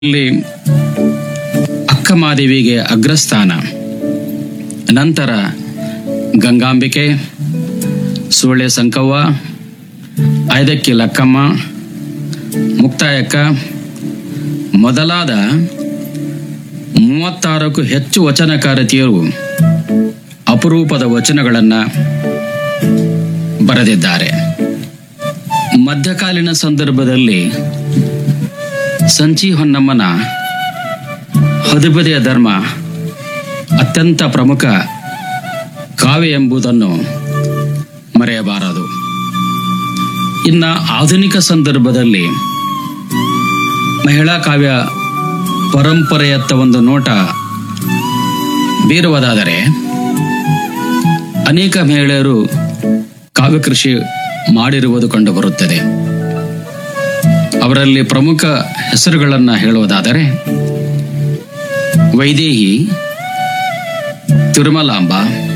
ಇಲ್ಲಿ ಅಕ್ಕಮಾದೇವಿಗೆ ಅಗ್ರಸ್ಥಾನ ನಂತರ ಗಂಗಾಂಬಿಕೆ ಸುಳ್ಳೆ ಸಂಕವ್ವ ಐದಕ್ಕಿ ಲಕ್ಕಮ್ಮ ಮುಕ್ತಾಯಕ್ಕ ಮೊದಲಾದ ಮೂವತ್ತಾರಕ್ಕೂ ಹೆಚ್ಚು ವಚನಕಾರತಿಯರು ಅಪರೂಪದ ವಚನಗಳನ್ನು ಬರೆದಿದ್ದಾರೆ ಮಧ್ಯಕಾಲೀನ ಸಂದರ್ಭದಲ್ಲಿ ಸಂಚಿ ಹೊನ್ನಮ್ಮನ ಹದಿಬದೆಯ ಧರ್ಮ ಅತ್ಯಂತ ಪ್ರಮುಖ ಕಾವ್ಯ ಎಂಬುದನ್ನು ಮರೆಯಬಾರದು ಇನ್ನು ಆಧುನಿಕ ಸಂದರ್ಭದಲ್ಲಿ ಮಹಿಳಾ ಕಾವ್ಯ ಪರಂಪರೆಯತ್ತ ಒಂದು ನೋಟ ಬೀರುವುದಾದರೆ ಅನೇಕ ಮಹಿಳೆಯರು ಕಾವ್ಯ ಕೃಷಿ ಮಾಡಿರುವುದು ಕಂಡುಬರುತ್ತದೆ ಅವರಲ್ಲಿ ಪ್ರಮುಖ ಹೆಸರುಗಳನ್ನು ಹೇಳುವುದಾದರೆ Vaidehi Tirumalamba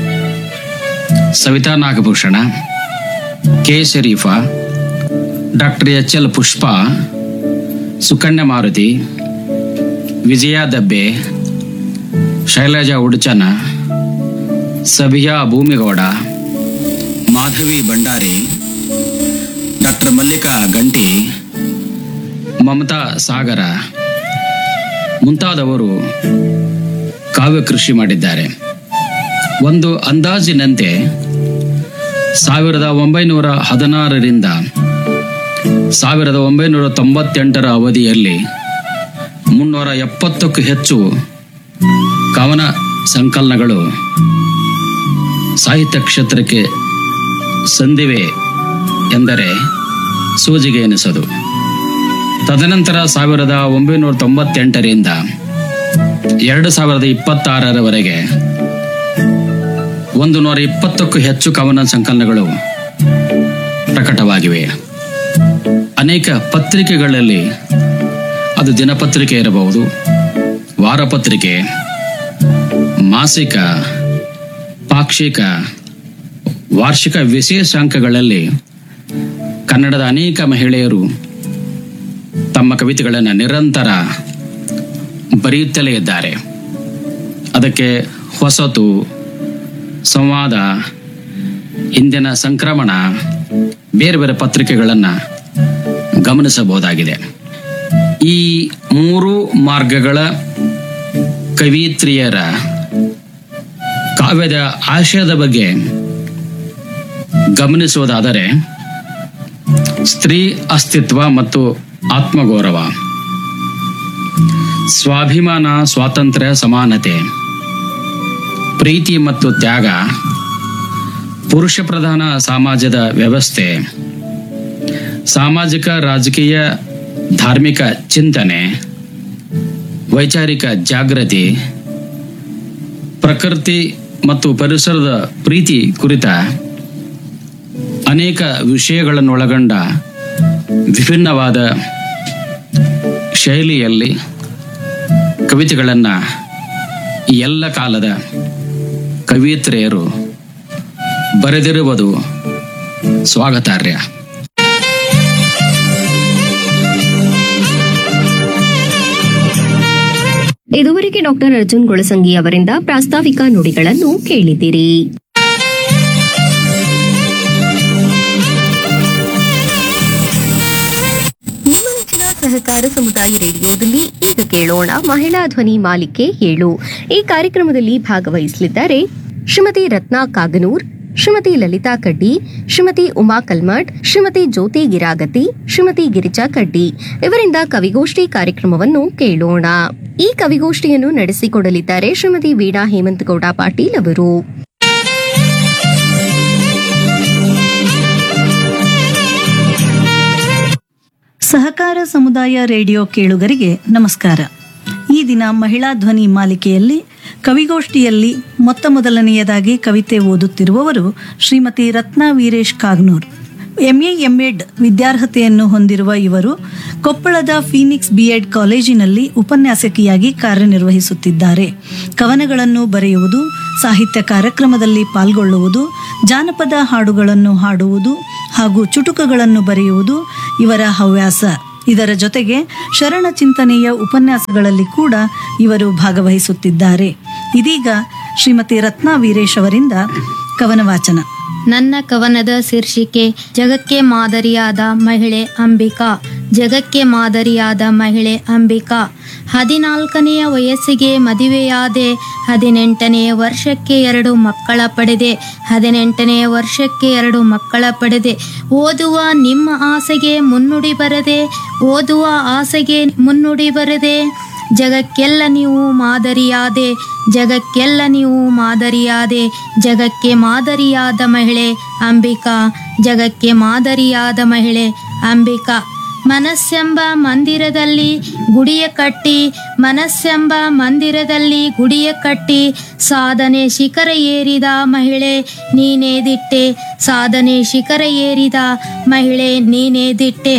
Savita Nagabhushana K Sharifa doctor H L Pushpa Sukanya Maruti Vijaya Dabbe Shailaja Uduchana Sabiya Bhoomigowda Madhavi Bhandari doctor Mallika Ganti Mamata ಸಾಗರ ಮುಂತಾದವರು ಕಾವ್ಯ ಕೃಷಿ ಮಾಡಿದ್ದಾರೆ ಒಂದು ಅಂದಾಜಿನಂತೆ ಸಾವಿರದ ಒಂಬೈನೂರ ಹದಿನಾರರಿಂದ ಸಾವಿರದ ಒಂಬೈನೂರ ತೊಂಬತ್ತೆಂಟರ ಅವಧಿಯಲ್ಲಿ ಮುನ್ನೂರ ಎಪ್ಪತ್ತಕ್ಕೂ ಹೆಚ್ಚು ಕವನ ಸಂಕಲನಗಳು ಸಾಹಿತ್ಯ ಕ್ಷೇತ್ರಕ್ಕೆ ಸಂದಿವೆ ಎಂದರೆ ಸೂಜಿಗೆ ಎನಿಸದು ತದನಂತರ ಸಾವಿರದ ಒಂಬೈನೂರ ತೊಂಬತ್ತೆಂಟರಿಂದ ಎರಡು ಸಾವಿರದ ಇಪ್ಪತ್ತಾರರವರೆಗೆ ಒಂದು ನೂರ ಇಪ್ಪತ್ತಕ್ಕೂ ಹೆಚ್ಚು ಕವನ ಸಂಕಲನಗಳು ಪ್ರಕಟವಾಗಿವೆ ಅನೇಕ ಪತ್ರಿಕೆಗಳಲ್ಲಿ ಅದು ದಿನಪತ್ರಿಕೆ ಇರಬಹುದು ವಾರಪತ್ರಿಕೆ ಮಾಸಿಕ ಪಾಕ್ಷಿಕ ವಾರ್ಷಿಕ ವಿಶೇಷಾಂಕಗಳಲ್ಲಿ ಕನ್ನಡದ ಅನೇಕ ಮಹಿಳೆಯರು ತಮ್ಮ ಕವಿತೆಗಳನ್ನು ನಿರಂತರ ಬರೆಯುತ್ತಲೇ ಇದ್ದಾರೆ ಅದಕ್ಕೆ ಹೊಸತು ಸಂವಾದ ಇಂದಿನ ಸಂಕ್ರಮಣ ಬೇರೆ ಬೇರೆ ಪತ್ರಿಕೆಗಳನ್ನು ಗಮನಿಸಬಹುದಾಗಿದೆ ಈ ಮೂರು ಮಾರ್ಗಗಳ ಕವಿತ್ರಿಯರ ಕಾವ್ಯದ ಆಶಯದ ಬಗ್ಗೆ ಗಮನಿಸುವುದಾದರೆ ಸ್ತ್ರೀ ಅಸ್ತಿತ್ವ ಮತ್ತು ಆತ್ಮಗೌರವ ಸ್ವಾಭಿಮಾನ ಸ್ವಾತಂತ್ರ್ಯ ಸಮಾನತೆ ಪ್ರೀತಿ ಮತ್ತು ತ್ಯಾಗ ಪುರುಷ ಪ್ರಧಾನ ಸಮಾಜದ ವ್ಯವಸ್ಥೆ ಸಾಮಾಜಿಕ ರಾಜಕೀಯ ಧಾರ್ಮಿಕ ಚಿಂತನೆ ವೈಚಾರಿಕ ಜಾಗೃತಿ ಪ್ರಕೃತಿ ಮತ್ತು ಪರಿಸರದ ಪ್ರೀತಿ ಕುರಿತ ಅನೇಕ ವಿಷಯಗಳನ್ನು ಒಳಗೊಂಡ ವಿಭಿನ್ನವಾದ ಶೈಲಿಯಲ್ಲಿ ಕವಿತೆಗಳನ್ನು ಈ ಎಲ್ಲ ಕಾಲದ ಕವಿಯತ್ರಿಯರು ಬರೆದಿರುವುದು ಸ್ವಾಗತಾರ್ಹ ಇದುವರೆಗೆ ಡಾಕ್ಟರ್ ಅರ್ಜುನ್ ಗೊಳಸಂಗಿ ಅವರಿಂದ ಪ್ರಾಸ್ತಾವಿಕ ನುಡಿಗಳನ್ನು ಕೇಳಿದಿರಿ ನಿಮ್ಮ ನೆಚ್ಚಿನ ಸಹಕಾರ ಸಮುದಾಯ ರೇಡಿಯೋದಲ್ಲಿ ಈಗ ಕೇಳೋಣ ಮಹಿಳಾ ಧ್ವನಿ ಮಾಲಿಕೆ ಏಳು ಈ ಕಾರ್ಯಕ್ರಮದಲ್ಲಿ ಭಾಗವಹಿಸಲಿದ್ದಾರೆ ಶ್ರೀಮತಿ ರತ್ನಾ ಕಾಗನೂರ್ ಶ್ರೀಮತಿ ಲಲಿತಾ ಕಡ್ಡಿ ಶ್ರೀಮತಿ ಉಮಾ ಕಲ್ಮಠ್ ಶ್ರೀಮತಿ ಜ್ಯೋತಿ ಗಿರಾಗತಿ ಶ್ರೀಮತಿ ಗಿರಿಜಾ ಕಡ್ಡಿ ಇವರಿಂದ ಕವಿಗೋಷ್ಠಿ ಕಾರ್ಯಕ್ರಮವನ್ನು ಕೇಳೋಣ ಈ ಕವಿಗೋಷ್ಠಿಯನ್ನು ನಡೆಸಿಕೊಡಲಿದ್ದಾರೆ ಶ್ರೀಮತಿ ವೀಣಾ ಹೇಮಂತಗೌಡ ಪಾಟೀಲ್ ಅವರು ಸಹಕಾರ ಸಮುದಾಯ ರೇಡಿಯೋ ಕೇಳುಗರಿಗೆ ನಮಸ್ಕಾರ ಈ ದಿನ ಮಹಿಳಾ ಧ್ವನಿ ಮಾಲಿಕೆಯಲ್ಲಿ ಕವಿಗೋಷ್ಠಿಯಲ್ಲಿ ಮೊತ್ತ ಮೊದಲನೆಯದಾಗಿ ಕವಿತೆ ಓದುತ್ತಿರುವವರು ಶ್ರೀಮತಿ ರತ್ನಾ ವೀರೇಶ್ ಕಾಗ್ನೂರ್ ಎಂಎ ಎಂಎಡ್ ವಿದ್ಯಾರ್ಹತೆಯನ್ನು ಹೊಂದಿರುವ ಇವರು ಕೊಪ್ಪಳದ ಫೀನಿಕ್ಸ್ ಬಿಎಡ್ ಕಾಲೇಜಿನಲ್ಲಿ ಉಪನ್ಯಾಸಕಿಯಾಗಿ ಕಾರ್ಯನಿರ್ವಹಿಸುತ್ತಿದ್ದಾರೆ ಕವನಗಳನ್ನು ಬರೆಯುವುದು ಸಾಹಿತ್ಯ ಕಾರ್ಯಕ್ರಮದಲ್ಲಿ ಪಾಲ್ಗೊಳ್ಳುವುದು ಜಾನಪದ ಹಾಡುಗಳನ್ನು ಹಾಡುವುದು ಹಾಗೂ ಚುಟುಕಗಳನ್ನು ಬರೆಯುವುದು ಇವರ ಹವ್ಯಾಸ ಇದರ ಜೊತೆಗೆ ಶರಣ ಚಿಂತನೆಯ ಉಪನ್ಯಾಸಗಳಲ್ಲಿ ಕೂಡ ಇವರು ಭಾಗವಹಿಸುತ್ತಿದ್ದಾರೆ ಇದೀಗ ಶ್ರೀಮತಿ ರತ್ನಾ ವೀರೇಶ್ ಅವರಿಂದ ಕವನ ವಾಚನ ನನ್ನ ಕವನದ ಶೀರ್ಷಿಕೆ ಜಗಕ್ಕೆ ಮಾದರಿಯಾದ ಮಹಿಳೆ ಅಂಬಿಕಾ ಜಗಕ್ಕೆ ಮಾದರಿಯಾದ ಮಹಿಳೆ ಅಂಬಿಕಾ ಹದಿನಾಲ್ಕನೆಯ ವಯಸ್ಸಿಗೆ ಮದುವೆಯಾದೆ ಹದಿನೆಂಟನೆಯ ವರ್ಷಕ್ಕೆ ಎರಡು ಮಕ್ಕಳ ಪಡೆದೆ ಹದಿನೆಂಟನೆಯ ವರ್ಷಕ್ಕೆ ಎರಡು ಮಕ್ಕಳ ಪಡೆದೆ ಓದುವ ನಿಮ್ಮ ಆಸೆಗೆ ಮುನ್ನುಡಿ ಬರದೆ ಓದುವ ಆಸೆಗೆ ಮುನ್ನುಡಿ ಬರದೆ ಜಗಕ್ಕೆಲ್ಲ ನೀವು ಮಾದರಿಯಾದೆ ಜಗಕ್ಕೆಲ್ಲ ನೀವು ಮಾದರಿಯಾದೆ ಜಗಕ್ಕೆ ಮಾದರಿಯಾದ ಮಹಿಳೆ ಅಂಬಿಕಾ ಜಗಕ್ಕೆ ಮಾದರಿಯಾದ ಮಹಿಳೆ ಅಂಬಿಕಾ ಮನಸ್ಸೆಂಬ ಮಂದಿರದಲ್ಲಿ ಗುಡಿಯ ಕಟ್ಟಿ ಮನಸ್ಸೆಂಬ ಮಂದಿರದಲ್ಲಿ ಗುಡಿಯ ಕಟ್ಟಿ ಸಾಧನೆ ಶಿಖರ ಏರಿದ ಮಹಿಳೆ ನೀನೇ ದಿಟ್ಟೆ ಸಾಧನೆ ಶಿಖರ ಏರಿದ ಮಹಿಳೆ ನೀನೇ ದಿಟ್ಟೆ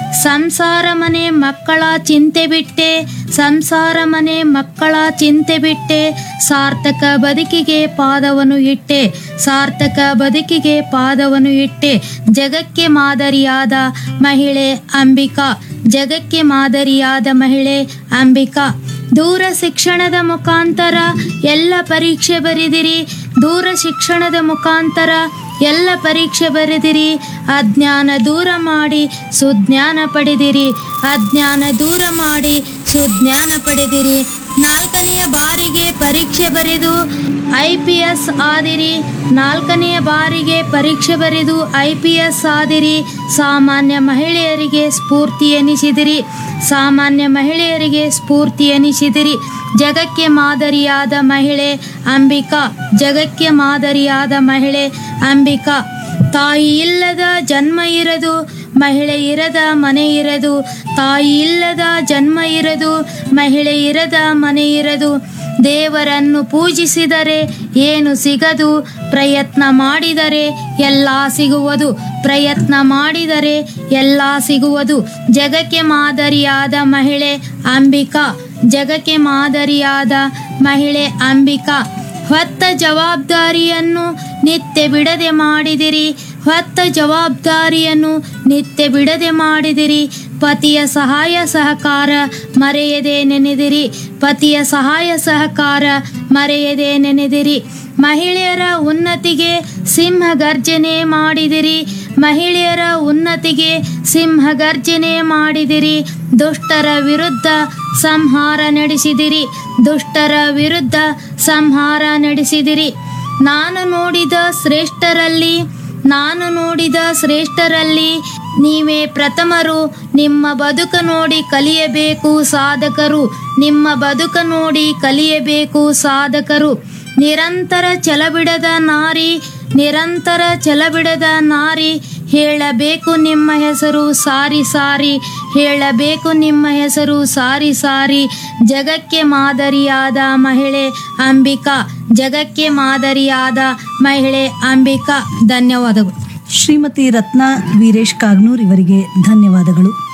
ಸಂಸಾರ ಮನೆ ಮಕ್ಕಳ ಚಿಂತೆ ಬಿಟ್ಟೆ ಸಂಸಾರ ಮನೆ ಮಕ್ಕಳ ಚಿಂತೆ ಬಿಟ್ಟೆ ಸಾರ್ಥಕ ಬದುಕಿಗೆ ಪಾದವನ್ನು ಇಟ್ಟೆ ಸಾರ್ಥಕ ಬದುಕಿಗೆ ಪಾದವನ್ನು ಇಟ್ಟೆ ಜಗಕ್ಕೆ ಮಾದರಿಯಾದ ಮಹಿಳೆ ಅಂಬಿಕಾ ಜಗಕ್ಕೆ ಮಾದರಿಯಾದ ಮಹಿಳೆ ಅಂಬಿಕಾ ದೂರ ಶಿಕ್ಷಣದ ಮುಖಾಂತರ ಎಲ್ಲ ಪರೀಕ್ಷೆ ಬರೆದಿರಿ ದೂರ ಶಿಕ್ಷಣದ ಮುಖಾಂತರ ಎಲ್ಲ ಪರೀಕ್ಷೆ ಬರೆದಿರಿ ಅಜ್ಞಾನ ದೂರ ಮಾಡಿ ಸುಜ್ಞಾನ ಪಡೆದಿರಿ ಅಜ್ಞಾನ ದೂರ ಮಾಡಿ ಸುಜ್ಞಾನ ಪಡೆದಿರಿ ನಾಲ್ಕನೆಯ ಬಾರಿಗೆ ಪರೀಕ್ಷೆ ಬರೆದು ಐ ಪಿ ಎಸ್ ಆದಿರಿ ನಾಲ್ಕನೆಯ ಬಾರಿಗೆ ಪರೀಕ್ಷೆ ಬರೆದು ಐ ಪಿ ಎಸ್ ಆದಿರಿ ಸಾಮಾನ್ಯ ಮಹಿಳೆಯರಿಗೆ ಸ್ಫೂರ್ತಿ ಎನಿಸಿದಿರಿ ಸಾಮಾನ್ಯ ಮಹಿಳೆಯರಿಗೆ ಸ್ಫೂರ್ತಿ ಎನಿಸಿದಿರಿ ಜಗಕ್ಕೆ ಮಾದರಿಯಾದ ಮಹಿಳೆ ಅಂಬಿಕಾ ಜಗಕ್ಕೆ ಮಾದರಿಯಾದ ಮಹಿಳೆ ಅಂಬಿಕಾ ತಾಯಿ ಇಲ್ಲದ ಜನ್ಮ ಇರದು ಮಹಿಳೆ ಇರದ ಮನೆ ಇರದು ತಾಯಿ ಇಲ್ಲದ ಜನ್ಮ ಇರದು ಮಹಿಳೆ ಇರದ ಮನೆ ಇರದು ದೇವರನ್ನು ಪೂಜಿಸಿದರೆ ಏನು ಸಿಗದು ಪ್ರಯತ್ನ ಮಾಡಿದರೆ ಎಲ್ಲ ಸಿಗುವುದು ಪ್ರಯತ್ನ ಮಾಡಿದರೆ ಎಲ್ಲ ಸಿಗುವುದು ಜಗಕ್ಕೆ ಮಾದರಿಯಾದ ಮಹಿಳೆ ಅಂಬಿಕಾ ಜಗಕ್ಕೆ ಮಾದರಿಯಾದ ಮಹಿಳೆ ಅಂಬಿಕಾ ಹೊತ್ತ ಜವಾಬ್ದಾರಿಯನ್ನು ನಿತ್ಯ ಬಿಡದೆ ಮಾಡಿದಿರಿ ಹೊತ್ತ ಜವಾಬ್ದಾರಿಯನ್ನು ನಿತ್ಯ ಬಿಡದೆ ಮಾಡಿದಿರಿ ಪತಿಯ ಸಹಾಯ ಸಹಕಾರ ಮರೆಯದೆ ನೆನೆದಿರಿ ಪತಿಯ ಸಹಾಯ ಸಹಕಾರ ಮರೆಯದೆ ನೆನೆದಿರಿ ಮಹಿಳೆಯರ ಉನ್ನತಿಗೆ ಸಿಂಹ ಗರ್ಜನೆ ಮಾಡಿದಿರಿ ಮಹಿಳೆಯರ ಉನ್ನತಿಗೆ ಸಿಂಹ ಗರ್ಜನೆ ಮಾಡಿದಿರಿ ದುಷ್ಟರ ವಿರುದ್ಧ ಸಂಹಾರ ನಡೆಸಿದಿರಿ ದುಷ್ಟರ ವಿರುದ್ಧ ಸಂಹಾರ ನಡೆಸಿದಿರಿ ನಾನು ನೋಡಿದ ಶ್ರೇಷ್ಠರಲ್ಲಿ ನಾನು ನೋಡಿದ ಶ್ರೇಷ್ಠರಲ್ಲಿ ನೀವೇ ಪ್ರಥಮರು ನಿಮ್ಮ ಬದುಕ ನೋಡಿ ಕಲಿಯಬೇಕು ಸಾಧಕರು ನಿಮ್ಮ ಬದುಕ ನೋಡಿ ಕಲಿಯಬೇಕು ಸಾಧಕರು ನಿರಂತರ ಛಲಬಿಡದ ನಾರಿ ನಿರಂತರ ಛಲಬಿಡದ ನಾರಿ ಹೇಳಬೇಕು ನಿಮ್ಮ ಹೆಸರು ಸಾರಿ ಸಾರಿ ಹೇಳಬೇಕು ನಿಮ್ಮ ಹೆಸರು ಸಾರಿ ಸಾರಿ ಜಗಕ್ಕೆ ಮಾದರಿಯಾದ ಮಹಿಳೆ ಅಂಬಿಕಾ ಜಗಕ್ಕೆ ಮಾದರಿಯಾದ ಮಹಿಳೆ ಅಂಬಿಕಾ ಧನ್ಯವಾದಗಳು ಶ್ರೀಮತಿ ರತ್ನಾ ವೀರೇಶ್ ಕಾಗ್ನೂರ್ ಇವರಿಗೆ ಧನ್ಯವಾದಗಳು